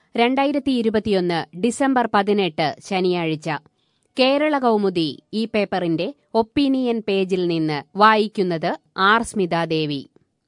രണ്ടായിരത്തി ഇരുപത്തിയൊന്ന് ഡിസംബർ പതിനെട്ട് ശനിയാഴ്ച കേരള കൗമുദി ഈ പേപ്പറിന്റെ ഒപ്പീനിയൻ പേജിൽ നിന്ന് വായിക്കുന്നത് ആർ സ്മിതാദേവി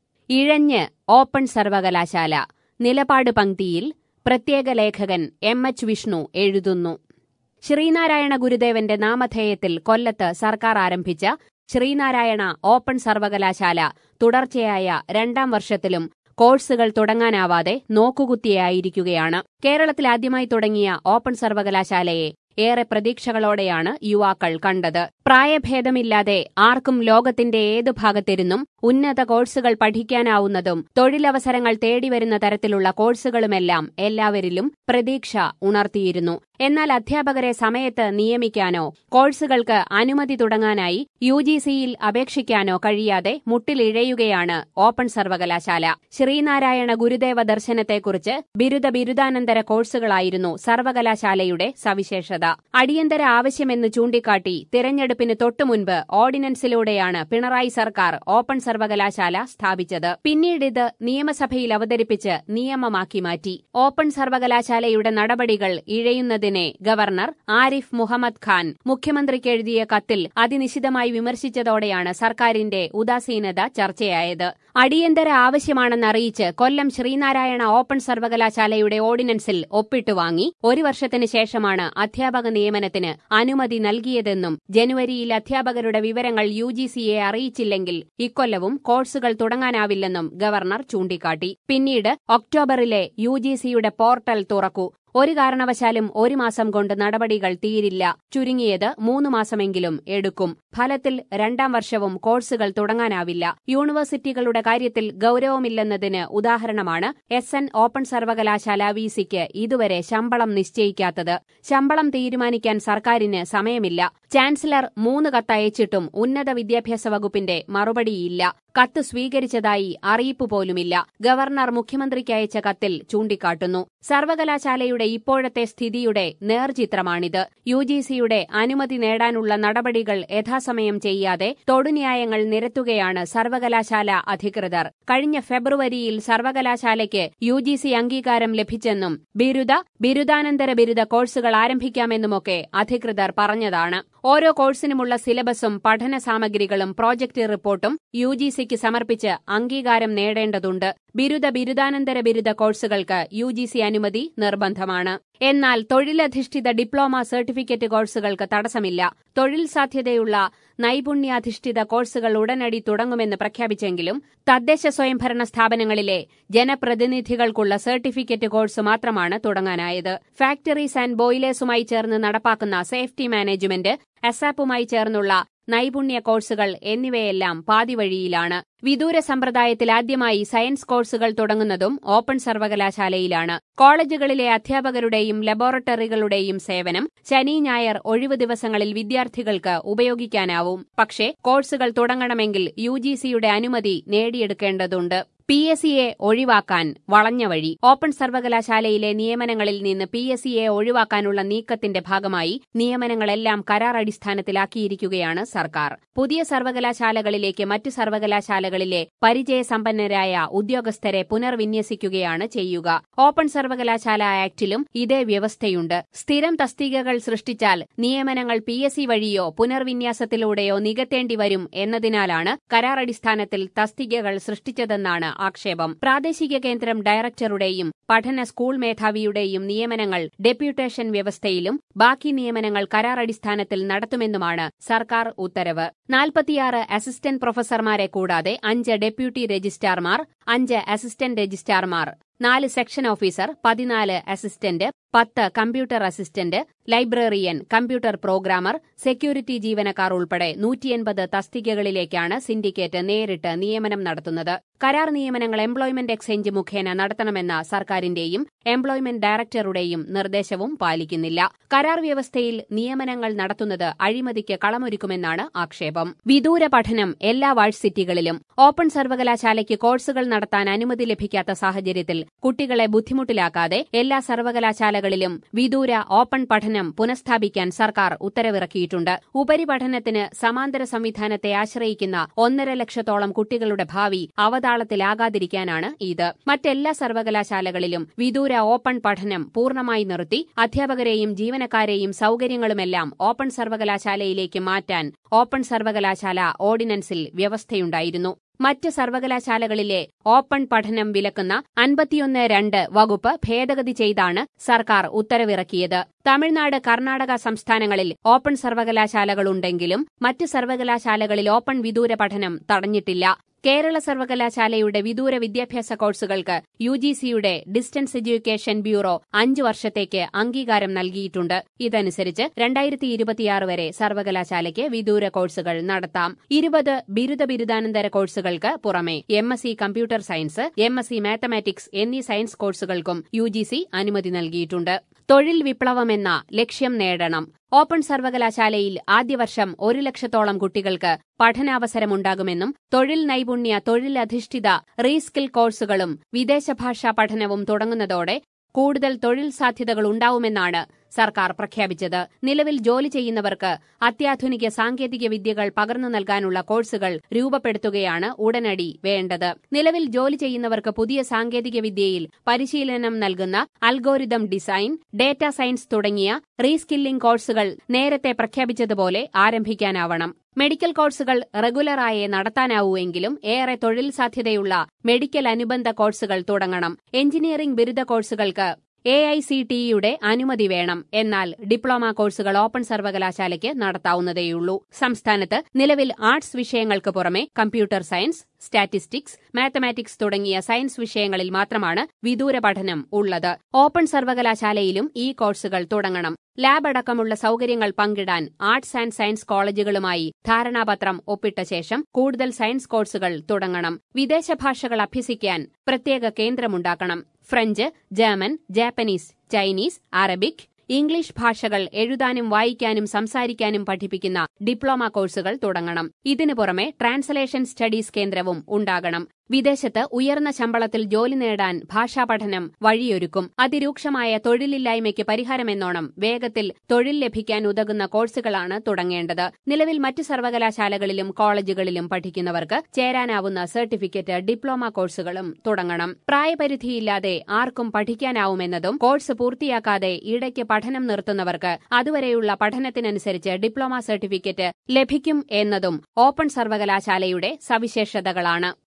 ഇഴഞ്ഞ് ഓപ്പൺ സർവകലാശാല നിലപാട് പങ്ക്തിയിൽ പ്രത്യേക ലേഖകൻ എം എച്ച് വിഷ്ണു എഴുതുന്നു ശ്രീനാരായണ ഗുരുദേവന്റെ നാമധേയത്തിൽ കൊല്ലത്ത് സർക്കാർ ആരംഭിച്ച ശ്രീനാരായണ ഓപ്പൺ സർവകലാശാല തുടർച്ചയായ രണ്ടാം വർഷത്തിലും കോഴ്സുകൾ തുടങ്ങാനാവാതെ നോക്കുകുത്തിയായിരിക്കുകയാണ് കേരളത്തിൽ ആദ്യമായി തുടങ്ങിയ ഓപ്പൺ സർവകലാശാലയെ ഏറെ പ്രതീക്ഷകളോടെയാണ് യുവാക്കൾ കണ്ടത് പ്രായഭേദമില്ലാതെ ആർക്കും ലോകത്തിന്റെ ഏതു ഭാഗത്തിരുന്നും ഉന്നത കോഴ്സുകൾ പഠിക്കാനാവുന്നതും തൊഴിലവസരങ്ങൾ തേടിവരുന്ന തരത്തിലുള്ള കോഴ്സുകളുമെല്ലാം എല്ലാവരിലും പ്രതീക്ഷ ഉണർത്തിയിരുന്നു എന്നാൽ അധ്യാപകരെ സമയത്ത് നിയമിക്കാനോ കോഴ്സുകൾക്ക് അനുമതി തുടങ്ങാനായി യു ജി സിയിൽ അപേക്ഷിക്കാനോ കഴിയാതെ മുട്ടിലിഴയുകയാണ് ഓപ്പൺ സർവകലാശാല ശ്രീനാരായണ ഗുരുദേവ ദർശനത്തെക്കുറിച്ച് ബിരുദ ബിരുദാനന്തര കോഴ്സുകളായിരുന്നു സർവകലാശാലയുടെ സവിശേഷത അടിയന്തര ആവശ്യമെന്ന് ചൂണ്ടിക്കാട്ടി തിരഞ്ഞെടുപ്പിന് തൊട്ടുമുൻപ് ഓർഡിനൻസിലൂടെയാണ് പിണറായി സർക്കാർ ഓപ്പൺ സർവകലാശാല സ്ഥാപിച്ചത് പിന്നീട് ഇത് നിയമസഭയിൽ അവതരിപ്പിച്ച് നിയമമാക്കി മാറ്റി ഓപ്പൺ സർവകലാശാലയുടെ നടപടികൾ ഇഴയുന്നതിനെ ഗവർണർ ആരിഫ് മുഹമ്മദ് ഖാൻ മുഖ്യമന്ത്രിക്ക് എഴുതിയ കത്തിൽ അതിനിശിതമായി വിമർശിച്ചതോടെയാണ് സർക്കാരിന്റെ ഉദാസീനത ചർച്ചയായത് അടിയന്തര ആവശ്യമാണെന്നറിയിച്ച് കൊല്ലം ശ്രീനാരായണ ഓപ്പൺ സർവകലാശാലയുടെ ഓർഡിനൻസിൽ ഒപ്പിട്ടു വാങ്ങി ഒരു വർഷത്തിന് ശേഷമാണ് അധ്യാപക നിയമനത്തിന് അനുമതി നൽകിയതെന്നും ജനുവരിയിൽ അധ്യാപകരുടെ വിവരങ്ങൾ യു ജി സിയെ അറിയിച്ചില്ലെങ്കിൽ ഇക്കൊല്ലവും കോഴ്സുകൾ തുടങ്ങാനാവില്ലെന്നും ഗവർണർ ചൂണ്ടിക്കാട്ടി പിന്നീട് ഒക്ടോബറിലെ യു ജി സിയുടെ പോർട്ടൽ തുറക്കൂ ഒരു കാരണവശാലും ഒരു മാസം കൊണ്ട് നടപടികൾ തീരില്ല ചുരുങ്ങിയത് മൂന്ന് മാസമെങ്കിലും എടുക്കും ഫലത്തിൽ രണ്ടാം വർഷവും കോഴ്സുകൾ തുടങ്ങാനാവില്ല യൂണിവേഴ്സിറ്റികളുടെ കാര്യത്തിൽ ഗൌരവമില്ലെന്നതിന് ഉദാഹരണമാണ് എസ് എൻ ഓപ്പൺ സർവകലാശാല വി സിക്ക് ഇതുവരെ ശമ്പളം നിശ്ചയിക്കാത്തത് ശമ്പളം തീരുമാനിക്കാൻ സർക്കാരിന് സമയമില്ല ചാൻസലർ മൂന്ന് കത്തയച്ചിട്ടും ഉന്നത വിദ്യാഭ്യാസ വകുപ്പിന്റെ മറുപടിയില്ല കത്ത് സ്വീകരിച്ചതായി അറിയിപ്പ് പോലുമില്ല ഗവർണർ മുഖ്യമന്ത്രിക്ക് അയച്ച കത്തിൽ ചൂണ്ടിക്കാട്ടുന്നു സർവകലാശാലയുടെ ഇപ്പോഴത്തെ സ്ഥിതിയുടെ നേർചിത്രമാണിത് യു ജി സിയുടെ അനുമതി നേടാനുള്ള നടപടികൾ യഥാസമയം ചെയ്യാതെ തൊടുന്യായങ്ങൾ നിരത്തുകയാണ് സർവകലാശാല അധികൃതർ കഴിഞ്ഞ ഫെബ്രുവരിയിൽ സർവകലാശാലയ്ക്ക് യു ജി സി അംഗീകാരം ലഭിച്ചെന്നും ബിരുദ ബിരുദാനന്തര ബിരുദ കോഴ്സുകൾ ആരംഭിക്കാമെന്നുമൊക്കെ അധികൃതർ പറഞ്ഞതാണ് ഓരോ കോഴ്സിനുമുള്ള സിലബസും പഠന സാമഗ്രികളും പ്രോജക്ട് റിപ്പോർട്ടും യു ജി സിക്ക് സമർപ്പിച്ച് അംഗീകാരം നേടേണ്ടതുണ്ട് ബിരുദ ബിരുദാനന്തര ബിരുദ കോഴ്സുകൾക്ക് യു ജി സി അനുമതി നിർബന്ധമാണ് എന്നാൽ തൊഴിലധിഷ്ഠിത ഡിപ്ലോമ സർട്ടിഫിക്കറ്റ് കോഴ്സുകൾക്ക് തടസ്സമില്ല തൊഴിൽ സാധ്യതയുള്ള നൈപുണ്യാധിഷ്ഠിത കോഴ്സുകൾ ഉടനടി തുടങ്ങുമെന്ന് പ്രഖ്യാപിച്ചെങ്കിലും തദ്ദേശ സ്വയംഭരണ സ്ഥാപനങ്ങളിലെ ജനപ്രതിനിധികൾക്കുള്ള സർട്ടിഫിക്കറ്റ് കോഴ്സ് മാത്രമാണ് തുടങ്ങാനായത് ഫാക്ടറീസ് ആൻഡ് ബോയിലേഴ്സുമായി ചേർന്ന് നടപ്പാക്കുന്ന സേഫ്റ്റി മാനേജ്മെന്റ് അസാപ്പുമായി ചേർന്നുള്ള നൈപുണ്യ കോഴ്സുകൾ എന്നിവയെല്ലാം പാതിവഴിയിലാണ് വിദൂര സമ്പ്രദായത്തിൽ ആദ്യമായി സയൻസ് കോഴ്സുകൾ തുടങ്ങുന്നതും ഓപ്പൺ സർവകലാശാലയിലാണ് കോളേജുകളിലെ അധ്യാപകരുടെയും ലബോറട്ടറികളുടെയും സേവനം ശനി ഞായർ ഒഴിവു ദിവസങ്ങളിൽ വിദ്യാർത്ഥികൾക്ക് ഉപയോഗിക്കാനാവും പക്ഷേ കോഴ്സുകൾ തുടങ്ങണമെങ്കിൽ യു അനുമതി നേടിയെടുക്കേണ്ടതുണ്ട് പി എസ് സിയെ ഒഴിവാക്കാൻ വളഞ്ഞ വഴി ഓപ്പൺ സർവകലാശാലയിലെ നിയമനങ്ങളിൽ നിന്ന് പി എസ് സിയെ ഒഴിവാക്കാനുള്ള നീക്കത്തിന്റെ ഭാഗമായി നിയമനങ്ങളെല്ലാം കരാർ അടിസ്ഥാനത്തിലാക്കിയിരിക്കുകയാണ് സർക്കാർ പുതിയ സർവകലാശാലകളിലേക്ക് മറ്റു സർവകലാശാലകളിലെ പരിചയസമ്പന്നരായ ഉദ്യോഗസ്ഥരെ പുനർവിന്യസിക്കുകയാണ് ചെയ്യുക ഓപ്പൺ സർവകലാശാല ആക്ടിലും ഇതേ വ്യവസ്ഥയുണ്ട് സ്ഥിരം തസ്തികകൾ സൃഷ്ടിച്ചാൽ നിയമനങ്ങൾ പി എസ് സി വഴിയോ പുനർവിന്യാസത്തിലൂടെയോ നികത്തേണ്ടി വരും എന്നതിനാലാണ് കരാർ അടിസ്ഥാനത്തിൽ തസ്തികകൾ സൃഷ്ടിച്ചതെന്നാണ് ആക്ഷേപം പ്രാദേശിക കേന്ദ്രം ഡയറക്ടറുടെയും പഠന സ്കൂൾ മേധാവിയുടെയും നിയമനങ്ങൾ ഡെപ്യൂട്ടേഷൻ വ്യവസ്ഥയിലും ബാക്കി നിയമനങ്ങൾ കരാർ അടിസ്ഥാനത്തിൽ നടത്തുമെന്നുമാണ് സർക്കാർ ഉത്തരവ് നാൽപ്പത്തിയാറ് അസിസ്റ്റന്റ് പ്രൊഫസർമാരെ കൂടാതെ അഞ്ച് ഡെപ്യൂട്ടി രജിസ്ട്രാർമാർ അഞ്ച് അസിസ്റ്റന്റ് രജിസ്ട്രാർമാർ നാല് സെക്ഷൻ ഓഫീസർ പതിനാല് അസിസ്റ്റന്റ് പത്ത് computer assistant librarian computer programmer security ജീവനക്കാർ ഉൾപ്പെടെ നൂറ്റിയെൺപത് തസ്തികകളിലേക്കാണ് സിൻഡിക്കേറ്റ് നേരിട്ട് നിയമനം നടത്തുന്നത് കരാർ നിയമനങ്ങൾ എംപ്ലോയ്മെന്റ് എക്സ്ചേഞ്ച് മുഖേന നടത്തണമെന്ന സർക്കാരിന്റെയും എംപ്ലോയ്മെന്റ് ഡയറക്ടറുടെയും നിർദ്ദേശവും പാലിക്കുന്നില്ല കരാർ വ്യവസ്ഥയിൽ നിയമനങ്ങൾ നടത്തുന്നത് അഴിമതിക്ക് കളമൊരുക്കുമെന്നാണ് ആക്ഷേപം വിദൂര പഠനം എല്ലാ വാഴ്സിറ്റികളിലും ഓപ്പൺ സർവകലാശാലയ്ക്ക് കോഴ്സുകൾ നടത്താൻ അനുമതി ലഭിക്കാത്ത സാഹചര്യത്തിൽ കുട്ടികളെ ബുദ്ധിമുട്ടിലാക്കാതെ എല്ലാ സർവകലാശാലകളിലും വിദൂര ഓപ്പൺ പഠന പഠനം പുനഃസ്ഥാപിക്കാൻ സർക്കാർ ഉത്തരവിറക്കിയിട്ടുണ്ട് ഉപരിപഠനത്തിന് സമാന്തര സംവിധാനത്തെ ആശ്രയിക്കുന്ന ഒന്നര ലക്ഷത്തോളം കുട്ടികളുടെ ഭാവി അവതാളത്തിലാകാതിരിക്കാനാണ് ഇത് മറ്റെല്ലാ സർവകലാശാലകളിലും വിദൂര ഓപ്പൺ പഠനം പൂർണ്ണമായി നിർത്തി അധ്യാപകരെയും ജീവനക്കാരെയും സൌകര്യങ്ങളുമെല്ലാം ഓപ്പൺ സർവകലാശാലയിലേക്ക് മാറ്റാൻ ഓപ്പൺ സർവകലാശാല ഓർഡിനൻസിൽ വ്യവസ്ഥയുണ്ടായിരുന്നു മറ്റ് സർവകലാശാലകളിലെ ഓപ്പൺ പഠനം വിലക്കുന്ന അൻപത്തിയൊന്ന് രണ്ട് വകുപ്പ് ഭേദഗതി ചെയ്താണ് സർക്കാർ ഉത്തരവിറക്കിയത് തമിഴ്നാട് കർണാടക സംസ്ഥാനങ്ങളിൽ ഓപ്പൺ സർവകലാശാലകളുണ്ടെങ്കിലും മറ്റ് സർവകലാശാലകളിൽ ഓപ്പൺ വിദൂര പഠനം തടഞ്ഞിട്ടില്ല കേരള സർവകലാശാലയുടെ വിദൂര വിദ്യാഭ്യാസ കോഴ്സുകൾക്ക് യു ജി സിയുടെ ഡിസ്റ്റൻസ് എഡ്യൂക്കേഷൻ ബ്യൂറോ അഞ്ചു വർഷത്തേക്ക് അംഗീകാരം നൽകിയിട്ടുണ്ട് ഇതനുസരിച്ച് രണ്ടായിരത്തി ഇരുപത്തിയാറ് വരെ സർവകലാശാലയ്ക്ക് വിദൂര കോഴ്സുകൾ നടത്താം ഇരുപത് ബിരുദ ബിരുദാനന്തര കോഴ്സുകൾക്ക് പുറമെ M S C computer science M S C mathematics എന്നീ സയൻസ് കോഴ്സുകൾക്കും യു ജി സി അനുമതി നൽകിയിട്ടുണ്ട് തൊഴിൽ വിപ്ലവമെന്ന ലക്ഷ്യം നേടണം ഓപ്പൺ സർവകലാശാലയിൽ ആദ്യവർഷം ഒരു ലക്ഷത്തോളം കുട്ടികൾക്ക് പഠനാവസരമുണ്ടാകുമെന്നും തൊഴിൽ നൈപുണ്യ തൊഴിലധിഷ്ഠിത റീസ്കിൽ കോഴ്സുകളും വിദേശഭാഷാ പഠനവും തുടങ്ങുന്നതോടെ കൂടുതൽ തൊഴിൽ സാധ്യതകൾ ഉണ്ടാവുമെന്നാണ് സർക്കാർ പ്രഖ്യാപിച്ചത് നിലവിൽ ജോലി ചെയ്യുന്നവർക്ക് അത്യാധുനിക സാങ്കേതിക വിദ്യകൾ പകർന്നു നൽകാനുള്ള കോഴ്സുകൾ രൂപപ്പെടുത്തുകയാണ് ഉടനടി വേണ്ടത് നിലവിൽ ജോലി ചെയ്യുന്നവർക്ക് പുതിയ സാങ്കേതിക വിദ്യയിൽ പരിശീലനം നൽകുന്ന അൽഗോരിതം ഡിസൈൻ ഡേറ്റ സയൻസ് തുടങ്ങിയ റീസ്കില്ലിംഗ് കോഴ്സുകൾ നേരത്തെ പ്രഖ്യാപിച്ചതുപോലെ ആരംഭിക്കാനാവണം മെഡിക്കൽ കോഴ്സുകൾ റെഗുലറായേ നടത്താനാവൂവെങ്കിലും ഏറെ തൊഴിൽ സാധ്യതയുള്ള മെഡിക്കൽ അനുബന്ധ കോഴ്സുകൾ തുടങ്ങണം എഞ്ചിനീയറിംഗ് ബിരുദ കോഴ്സുകൾക്ക് എ ഐ സി ടിയുടെ അനുമതി വേണം എന്നാൽ ഡിപ്ലോമ കോഴ്സുകൾ ഓപ്പൺ സർവകലാശാലയ്ക്ക് നടത്താവുന്നതേയുള്ളൂ സംസ്ഥാനത്ത് നിലവിൽ ആർട്സ് വിഷയങ്ങൾക്ക് പുറമെ കമ്പ്യൂട്ടർ സയൻസ് സ്റ്റാറ്റിസ്റ്റിക്സ് മാത്തമാറ്റിക്സ് തുടങ്ങിയ സയൻസ് വിഷയങ്ങളിൽ മാത്രമാണ് വിദൂര പഠനം ഉള്ളത് ഓപ്പൺ സർവകലാശാലയിലും ഈ കോഴ്സുകൾ തുടങ്ങണം ലാബ് അടക്കമുള്ള സൌകര്യങ്ങൾ പങ്കിടാൻ ആർട്സ് ആൻഡ് സയൻസ് കോളേജുകളുമായി ധാരണാപത്രം ഒപ്പിട്ട ശേഷം കൂടുതൽ സയൻസ് കോഴ്സുകൾ തുടങ്ങണം വിദേശ ഭാഷകൾ അഭ്യസിക്കാൻ പ്രത്യേക കേന്ദ്രമുണ്ടാക്കണം French German Japanese Chinese Arabic English ഭാഷകൾ എഴുതാനും വായിക്കാനും സംസാരിക്കാനും പഠിപ്പിക്കുന്ന ഡിപ്ലോമ കോഴ്സുകൾ തുടങ്ങണം ഇതിനു പുറമെ ട്രാൻസ്ലേഷൻ സ്റ്റഡീസ് കേന്ദ്രവും ഉണ്ടാകണം വിദേശത്ത് ഉയർന്ന ശമ്പളത്തിൽ ജോലി നേടാൻ ഭാഷാ പഠനം വഴിയൊരുക്കും അതിരൂക്ഷമായ തൊഴിലില്ലായ്മയ്ക്ക് പരിഹാരമെന്നോണം വേഗത്തിൽ തൊഴിൽ ലഭിക്കാൻ ഉതകുന്ന കോഴ്സുകളാണ് തുടങ്ങേണ്ടത് നിലവിൽ മറ്റ് സർവകലാശാലകളിലും കോളേജുകളിലും പഠിക്കുന്നവർക്ക് ചേരാനാവുന്ന സർട്ടിഫിക്കറ്റ് ഡിപ്ലോമ കോഴ്സുകളും തുടങ്ങണം പ്രായപരിധിയില്ലാതെ ആർക്കും പഠിക്കാനാവുമെന്നതും കോഴ്സ് പൂർത്തിയാക്കാതെ ഇടയ്ക്ക് പഠനം നിർത്തുന്നവർക്ക് അതുവരെയുള്ള പഠനത്തിനനുസരിച്ച് ഡിപ്ലോമ സർട്ടിഫിക്കറ്റ് ലഭിക്കും എന്നതും ഓപ്പൺ സർവകലാശാലയുടെ സവിശേഷതകളാണ്